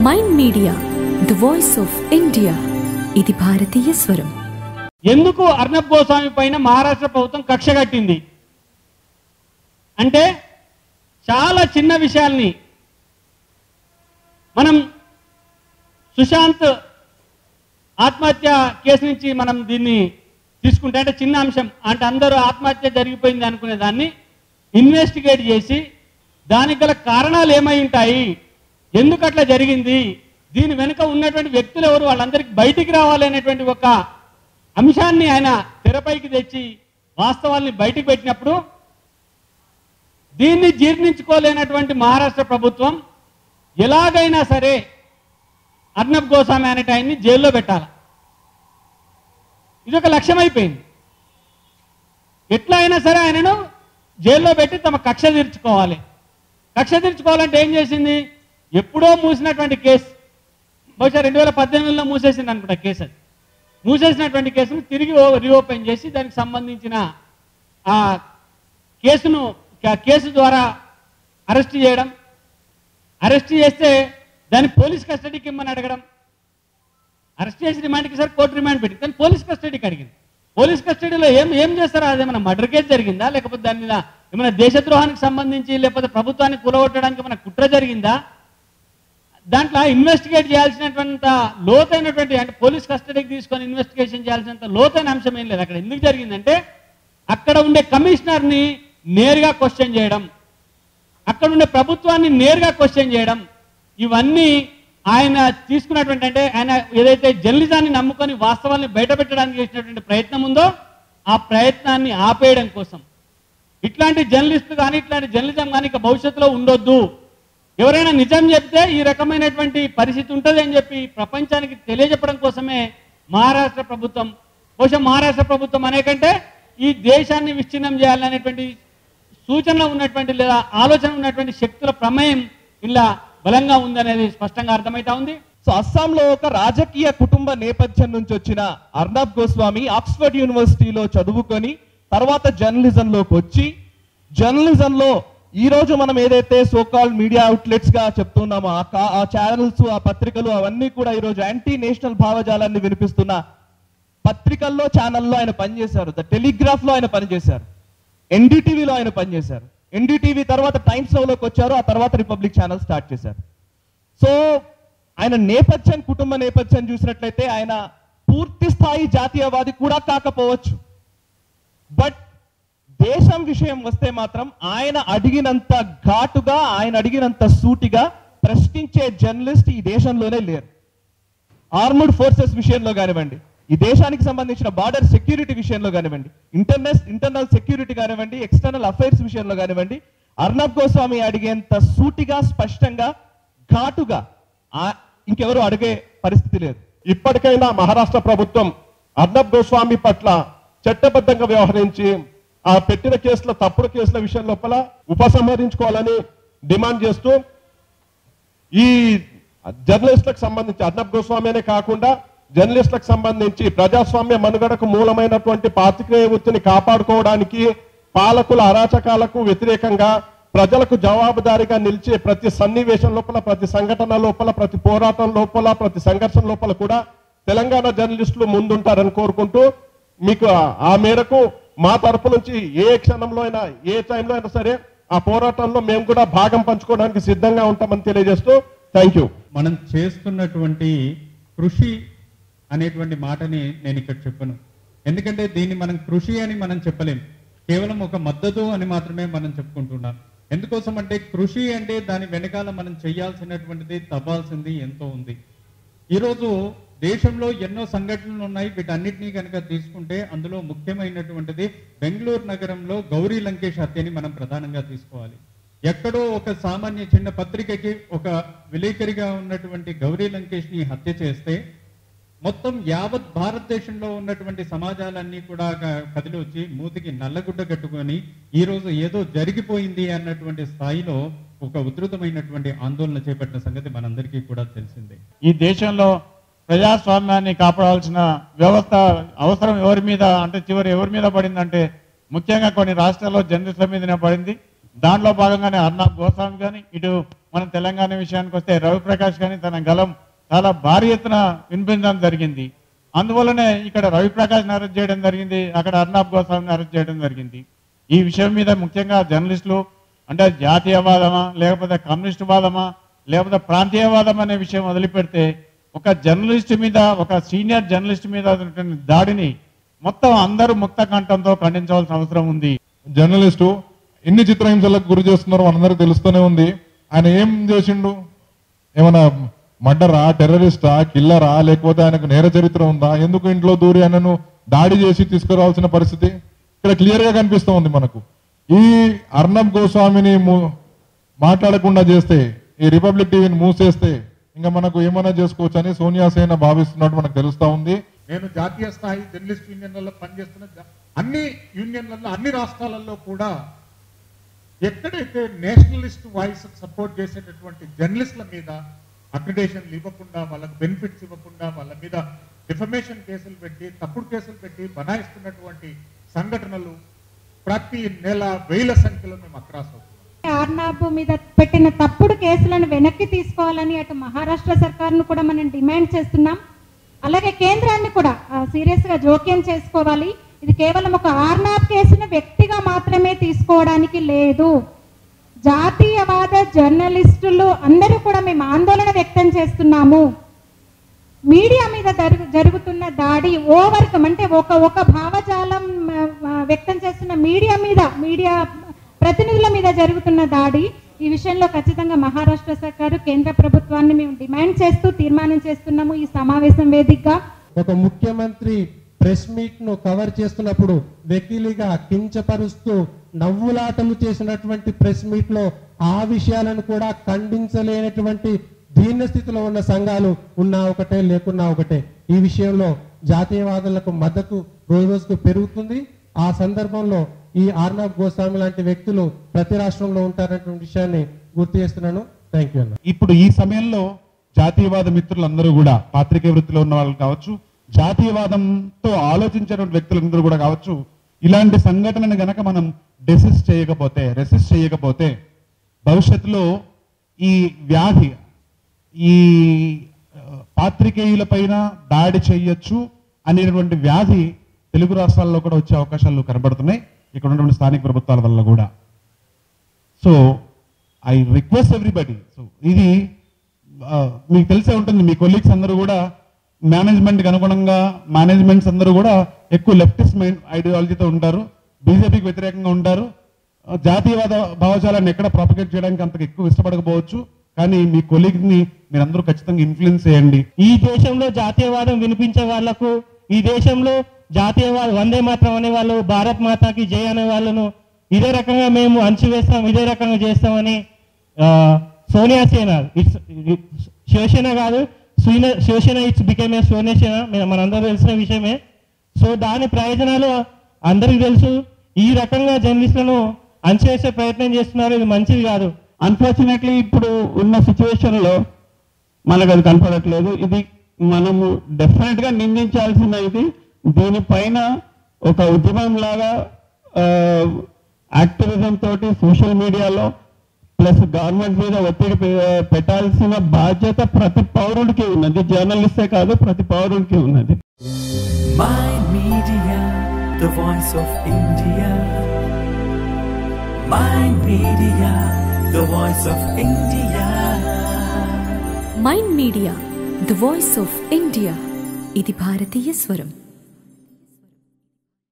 Mind media the voice of India ఇది భారతీయ స్వరం ఎందుకు అర్నబ్ గోస్వామి పైన మహారాష్ట్ర ప్రభుత్వం కక్ష కట్టింది అంటే చాలా చిన్న విషయాల్ని మనం సుశాంత్ ఆత్మహత్య కేసు నుంచి మనం దీన్ని తీసుకుంటే అంటే చిన్న అంశం అంటే అందరూ ఆత్మహత్య జరిగిపోయింది అనుకునే దాన్ని ఇన్వెస్టిగేట్ చేసి దానికి గల కారణాలు ఏమై ఉంటాయి ఎందుకు అట్లా జరిగింది దీని వెనుక ఉన్నటువంటి వ్యక్తులు ఎవరు వాళ్ళందరికీ బయటికి రావాలి అనేటువంటి ఒక అంశాన్ని ఆయన తెరపైకి తెచ్చి వాస్తవాల్ని బయటికి పెట్టినప్పుడు దీన్ని జీర్ణించుకోలేనటువంటి మహారాష్ట్ర ప్రభుత్వం ఎలాగైనా సరే అర్నబ్ గోస్వామి అనేట ఆయన్ని జైల్లో పెట్టాలి ఇది ఒక లక్ష్యం అయిపోయింది ఎట్లా అయినా సరే ఆయనను జైల్లో పెట్టి తమ కక్ష తీర్చుకోవాలి కక్ష తీర్చుకోవాలంటే ఏం చేసింది ఎప్పుడో మూసినటువంటి కేసు బహుశా రెండు వేల పద్దెనిమిదిలో మూసేసింది అనుకుంటా కేసు అది మూసేసినటువంటి కేసును తిరిగి ఓ- రీఓపెన్ చేసి దానికి సంబంధించిన ఆ కేసును క- కేసు ద్వారా అరెస్ట్ చేయడం అరెస్ట్ చేస్తే దాన్ని పోలీస్ కస్టడీకి ఇమ్మని అడగడం అరెస్ట్ చేసి రిమాండ్కి సార్ కోర్టు రిమాండ్ పెట్టి కానీ పోలీస్ కస్టడీకి అడిగింది పోలీస్ కస్టడీలో ఏం ఏం చేస్తారో అదేమైనా మర్డర్ కేసు జరిగిందా లేకపోతే దాని మీద ఏమైనా దేశద్రోహానికి సంబంధించి లేకపోతే ప్రభుత్వాన్ని కూలగొట్టడానికి ఏమైనా కుట్ర జరిగిందా దాంట్లో ఇన్వెస్టిగేట్ చేయాల్సినటువంటి లోతైనటువంటి అంటే పోలీస్ కస్టడీకి తీసుకొని ఇన్వెస్టిగేషన్ చేయాల్సినంత లోతైన అంశం ఏం లేదు అక్కడ ఎందుకు జరిగిందంటే అక్కడ ఉండే కమిషనర్ని నేరుగా క్వశ్చన్ చేయడం అక్కడ ఉండే ప్రభుత్వాన్ని నేరుగా క్వశ్చన్ చేయడం ఇవన్నీ ఆయన తీసుకున్నటువంటి అంటే ఆయన ఏదైతే జర్నలిజాన్ని నమ్ముకొని వాస్తవాల్ని బయటపెట్టడానికి చేసినటువంటి ప్రయత్నం ఉందో ఆ ప్రయత్నాన్ని ఆపేయడం కోసం ఇట్లాంటి జర్నలిస్టు కానీ ఇట్లాంటి జర్నలిజం కానీ ఇక భవిష్యత్తులో ఉండొద్దు ఎవరైనా నిజం చెప్తే ఈ రకమైనటువంటి పరిస్థితి ఉంటుంది అని చెప్పి ప్రపంచానికి తెలియజెప్పడం కోసమే మహారాష్ట్ర ప్రభుత్వం బహుశా మహారాష్ట్ర ప్రభుత్వం అనేకంటే ఈ దేశాన్ని విచ్ఛిన్నం చేయాలనేటువంటి సూచనలో ఉన్నటువంటి లేదా ఆలోచన ఉన్నటువంటి శక్తుల ప్రమేయం ఇలా బలంగా ఉందనేది స్పష్టంగా అర్థమవుతా ఉంది సో అస్సాంలో ఒక రాజకీయ కుటుంబ నేపథ్యం నుంచి వచ్చిన అర్నబ్ గోస్వామి ఆక్స్ఫర్డ్ యూనివర్సిటీలో చదువుకొని తర్వాత జర్నలిజంలోకి వచ్చి జర్నలిజంలో ఈ రోజు మనం ఏదైతే సోకాల్ మీడియా అవుట్లెట్స్ గా చెప్తున్నామో ఆ కా- ఆ ఛానల్స్ ఆ పత్రికలు అవన్నీ కూడా ఈ రోజు యాంటీ నేషనల్ భావజాలాన్ని వినిపిస్తున్న పత్రికల్లో ఛానల్లో ఆయన పనిచేశారు ద టెలిగ్రాఫ్ లో ఆయన పనిచేశారు ఎన్డీటీవీలో ఆయన పనిచేశారు ఎన్డీటీవీ తర్వాత టైమ్స్ లోకి వచ్చారు ఆ తర్వాత రిపబ్లిక్ ఛానల్ స్టార్ట్ చేశారు సో ఆయన నేపథ్యం కుటుంబ నేపథ్యం చూసినట్లయితే ఆయన పూర్తి స్థాయి జాతీయవాది కూడా కాకపోవచ్చు బట్ దేశం విషయం వస్తే మాత్రం ఆయన అడిగినంత ఘాటుగా ఆయన అడిగినంత సూటిగా ప్రశ్నించే జర్నలిస్ట్ ఈ దేశంలోనే లేరు ఆర్మడ్ ఫోర్సెస్ విషయంలో కానివ్వండి ఈ దేశానికి సంబంధించిన బార్డర్ సెక్యూరిటీ విషయంలో కానివ్వండి ఇంటర్నెస్ ఇంటర్నల్ సెక్యూరిటీ కానివ్వండి ఎక్స్టర్నల్ అఫైర్స్ విషయంలో కానివ్వండి అర్నబ్ గోస్వామి అడిగేంత సూటిగా స్పష్టంగా ఘాటుగా ఆ- ఇంకెవరు అడిగే పరిస్థితి లేదు ఇప్పటికైనా మహారాష్ట్ర ప్రభుత్వం అర్నబ్ గోస్వామి పట్ల చట్టబద్ధంగా వ్యవహరించి ఆ పెట్టిన కేసుల తప్పుడు కేసుల విషయం లోపల ఉపసంహరించుకోవాలని డిమాండ్ చేస్తూ ఈ జర్నలిస్టులకు సంబంధించి అర్నబ్ గోస్వామి అనే కాకుండా జర్నలిస్టులకు సంబంధించి ప్రజాస్వామ్య మనుగడకు మూలమైనటువంటి పాత్రికేయ వృత్తిని కాపాడుకోవడానికి పాలకుల అరాచకాలకు వ్యతిరేకంగా ప్రజలకు జవాబుదారీగా నిలిచే ప్రతి సన్నివేశం లోపల ప్రతి సంఘటన లోపల ప్రతి పోరాటం లోపల ప్రతి సంఘర్షణ లోపల కూడా తెలంగాణ జర్నలిస్టులు ముందుంటారని కోరుకుంటూ మీకు ఆ- ఆ మేరకు మా తరపు నుంచి ఏ క్షణంలో అయినా ఏ టైంలో అయినా సరే ఆ పోరాటంలో మేము కూడా భాగం పంచుకోవడానికి సిద్ధంగా ఉంటామని తెలియజేస్తూ థ్యాంక్ యూ మనం చేస్తున్నటువంటి కృషి అనేటువంటి మాటని నేను ఇక్కడ చెప్పను ఎందుకంటే దీన్ని మనం కృషి అని మనం చెప్పలేం కేవలం ఒక మద్దతు అని మాత్రమే మనం చెప్పుకుంటున్నాం ఎందుకోసం అంటే కృషి అంటే దాని వెనకాల మనం చేయాల్సినటువంటిది తవ్వాల్సింది ఎంతో ఉంది ఈరోజు దేశంలో ఎన్నో సంఘటనలు ఉన్నాయి వీటన్నిటినీ కనుక తీసుకుంటే అందులో ముఖ్యమైనటువంటిది బెంగళూరు నగరంలో గౌరీ లంకేష్ హత్యని మనం ప్రధానంగా తీసుకోవాలి ఎక్కడో ఒక సామాన్య చిన్న పత్రికకి ఒక విలేకరిగా ఉన్నటువంటి గౌరీ లంకేష్ ని హత్య చేస్తే మొత్తం యావత్ భారతదేశంలో ఉన్నటువంటి సమాజాలన్నీ కూడా క- కదిలి వచ్చి మూతికి నల్లగుడ్డ కట్టుకొని ఈ రోజు ఏదో జరిగిపోయింది అన్నటువంటి స్థాయిలో ఒక ఉధృతమైనటువంటి ఆందోళన చేపట్టిన సంగతి మనందరికీ కూడా తెలిసిందే ఈ దేశంలో ప్రజాస్వామ్యాన్ని కాపాడాల్సిన వ్యవస్థ అవసరం ఎవరి మీద అంటే చివరి ఎవరి మీద పడిందంటే ముఖ్యంగా కొన్ని రాష్ట్రాల్లో జర్నలిస్టుల మీదనే పడింది దాంట్లో భాగంగానే అర్నాబ్ గోస్వామి కానీ ఇటు మన తెలంగాణ విషయానికి వస్తే రవిప్రకాష్ కానీ తన గలం చాలా భారీ ఎత్తున వినిపించడం జరిగింది అందువల్లనే ఇక్కడ రవిప్రకాష్ని అరెస్ట్ చేయడం జరిగింది అక్కడ అర్నాబ్ గోస్వామిని అరెస్ట్ చేయడం జరిగింది ఈ విషయం మీద ముఖ్యంగా జర్నలిస్టులు అంటే జాతీయవాదమా లేకపోతే కమ్యూనిస్ట్ వాదమా లేకపోతే ప్రాంతీయవాదం అనే విషయం వదిలిపెడితే ఒక జర్నలిస్ట్ మీద ఒక సీనియర్ జర్నలిస్ట్ మీద ఉన్నటువంటి దాడిని మొత్తం అందరూ ముక్త కంఠంతో ఖండించవలసిన అవసరం ఉంది జర్నలిస్టు ఎన్ని చిత్రహింసలకు గురి చేస్తున్నారో మనందరికి తెలుస్తూనే ఉంది ఆయన ఏం చేసిండు ఏమైనా మర్డరా టెర్రరిస్టా కిల్లరా లేకపోతే ఆయనకు నేర చరిత్ర ఉందా ఎందుకు ఇంట్లో దూరి ఆయనను దాడి చేసి తీసుకురావాల్సిన పరిస్థితి ఇక్కడ క్లియర్ గా కనిపిస్తూ ఉంది మనకు ఈ అర్నబ్ గోస్వామిని ము- మాట్లాడకుండా చేస్తే ఈ రిపబ్లిక్ టీవీని మూసేస్తే ఇంకా మనకు ఏమైనా చేసుకోవచ్చు అని సోనియా సేన భావిస్తున్నట్టు మనకు తెలుస్తా ఉంది నేను జాతీయ స్థాయి జర్నలిస్ట్ యూనియన్లలో పనిచేస్తున్న జ- అన్ని యూనియన్లలో అన్ని రాష్ట్రాలలో కూడా ఎక్కడైతే నేషనలిస్ట్ వాయిస్ సపోర్ట్ చేసేటటువంటి జర్నలిస్టుల మీద అక్రిడేషన్లు ఇవ్వకుండా వాళ్ళకి బెనిఫిట్స్ ఇవ్వకుండా వాళ్ళ మీద డిఫమేషన్ కేసులు పెట్టి తప్పుడు కేసులు పెట్టి బనాయిస్తున్నటువంటి సంఘటనలు ప్రతి నెల వేల సంఖ్యలో మేము అక్రాస్ అవుతున్నాం ఆర్నాబ్ మీద పెట్టిన తప్పుడు కేసులను వెనక్కి తీసుకోవాలని అటు మహారాష్ట్ర సర్కార్ను కూడా మనం డిమాండ్ చేస్తున్నాం అలాగే కేంద్రాన్ని కూడా సీరియస్ గా జోక్యం చేసుకోవాలి ఇది కేవలం ఒక ఆర్నాబ్ కేసును వ్యక్తిగా మాత్రమే తీసుకోవడానికి లేదు జాతీయవాద జర్నలిస్టులు అందరూ కూడా మేము ఆందోళన వ్యక్తం చేస్తున్నాము మీడియా మీద జరుగు జరుగుతున్న దాడి ఓవర్కం అంటే ఒక ఒక భావజాలం ఆ, ఆ, వ్యక్తం చేస్తున్న మీడియా మీద మీడియా ప్రతినిధుల మీద జరుగుతున్న దాడి ఈ విషయంలో ఖచ్చితంగా మహారాష్ట్ర సర్కారు కేంద్ర ప్రభుత్వాన్ని మేము డిమాండ్ చేస్తూ తీర్మానం చేస్తున్నాము ఈ సమావేశం వేదికగా ఒక ముఖ్యమంత్రి ప్రెస్ మీట్ ను కవర్ చేస్తున్నప్పుడు వెకిలిగా కించపరుస్తూ నవ్వులాటలు చేసినటువంటి ప్రెస్ మీట్ లో ఆ విషయాలను కూడా ఖండించలేనటువంటి దీన స్థితిలో ఉన్న సంఘాలు ఉన్నా ఒకటే లేకున్నా ఒకటే ఈ విషయంలో జాతీయవాదులకు మద్దతు రోజు రోజుకు పెరుగుతుంది ఆ సందర్భంలో ఈ ఆర్నాబ్ గోస్వామి లాంటి వ్యక్తులు ప్రతి రాష్ట్రంలో ఉంటారనే విషయాన్ని గుర్తు చేస్తున్నాను థ్యాంక్ యూ అన్న ఇప్పుడు ఈ సమయంలో జాతీయవాద మిత్రులందరూ కూడా పాత్రికేయ వృత్తిలో ఉన్న వాళ్ళు కావచ్చు జాతీయవాదంతో ఆలోచించేటువంటి వ్యక్తులందరూ కూడా కావచ్చు ఇలాంటి సంఘటనను గనక మనం డెసిస్ట్ చేయకపోతే రెసిస్ట్ చేయకపోతే భవిష్యత్తులో ఈ వ్యాధి ఈ ఆ, పాత్రికేయుల పైన దాడి చేయొచ్చు అనేటువంటి వ్యాధి తెలుగు రాష్ట్రాల్లో కూడా వచ్చే అవకాశాలు కనబడుతున్నాయి ఇక్కడ ఉన్నటువంటి స్థానిక ప్రభుత్వాల వల్ల కూడా so I request everybody so ఇది ఆ, మీకు తెలిసే ఉంటుంది మీ కొలీగ్స్ అందరూ కూడా మేనేజ్మెంట్కి అనుగుణంగా మేనేజ్మెంట్స్ అందరూ కూడా ఎక్కువ లెఫ్టిస్ట్ మైండ్ ఐడియాలజీతో ఉంటారు బీజేపీకి వ్యతిరేకంగా ఉంటారు ఆ, జాతీయవాద భావజాలాన్ని ఎక్కడ ప్రాపగేట్ చేయడానికి అంత ఎక్కువ ఇష్టపడకపోవచ్చు కానీ మీ కొలీగ్ని మీరందరూ ఖచ్చితంగా ఇన్ఫ్లుయెన్స్ చేయండి ఈ దేశంలో జాతీయవాదం వినిపించే వాళ్లకు ఈ దేశంలో జాతీయవాద వందే మాత్రం అనే వాళ్ళు భారత్ మాతాకి జై అనే వాళ్ళను ఇదే రకంగా మేము అణచివేస్తాం ఇదే రకంగా చేస్తామని ఆ, సోనియా సేన ఇట్స్ శివసేన కాదు Shiv Sena Shiv Sena it's became a Sonia Sena మన- మనందరూ తెలిసిన విషయమే సో దాని ప్రయోజనాలు అందరికీ తెలుసు ఈ రకంగా జర్నలిస్టులను అణచివేసే ప్రయత్నం చేస్తున్నారు ఇది మంచిది కాదు అన్ఫార్చునేట్లీ ఇప్పుడు ఉన్న సిచ్యువేషన్ లో మనకు అది కనపడట్లేదు ఇది మనము డెఫినెట్ గా నిందించాల్సిన ఇది దీనిపైన ఒక ఉద్యమం లాగా యాక్టివిజం తోటి సోషల్ మీడియాలో ప్లస్ గవర్నమెంట్ మీద ఒత్తిడి పె- పెట్టాల్సిన బాధ్యత ప్రతి పౌరుడికి ఉన్నది జర్నలిస్టే కాదు ప్రతి పౌరుడికి ఉన్నది My Media, the voice of India. My Media, the voice of India. Mind media the voice of India ఇది భారతీయ స్వరం